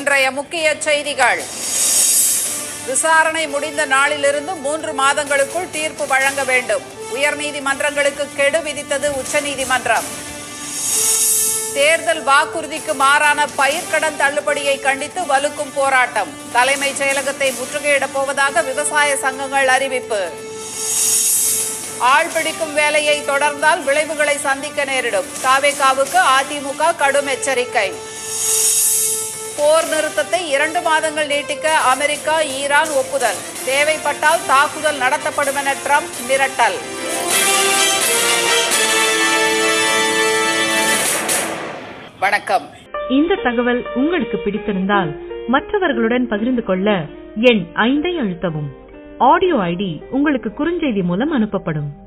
இன்றைய முக்கிய செய்திகள் விசாரணை முடிந்த நாளிலிருந்து மூன்று மாதங்களுக்குள் தீர்ப்பு வழங்க வேண்டும் உயர்நீதிமன்றங்களுக்கு கெடு விதித்தது உச்சநீதிமன்றம் தேர்தல் வாக்குறுதிக்கு மாறான பயிர்க்கடன் தள்ளுபடியை கண்டித்து வலுக்கும் போராட்டம் தலைமைச் செயலகத்தை முற்றுகையிடப் போவதாக விவசாய சங்கங்கள் அறிவிப்பு ஆள் பிடிக்கும் வேலையை தொடர்ந்தால் விளைவுகளை சந்திக்க நேரிடும் தாவேகாவுக்கு அதிமுக கடும் எச்சரிக்கை போர் நிறுத்தத்தை இரண்டு மாதங்கள் நீட்டிக்க அமெரிக்கா ஈரான் ஒப்புதல் தேவைப்பட்டால் தாக்குதல் நடத்தப்படும் என ட்ரம்ப் மிரட்டல் வணக்கம் இந்த தகவல் உங்களுக்கு பிடித்திருந்தால் மற்றவர்களுடன் பகிர்ந்து கொள்ள எண் ஐந்தை அழுத்தவும் ஆடியோ ஐடி உங்களுக்கு குறுஞ்செய்தி மூலம் அனுப்பப்படும்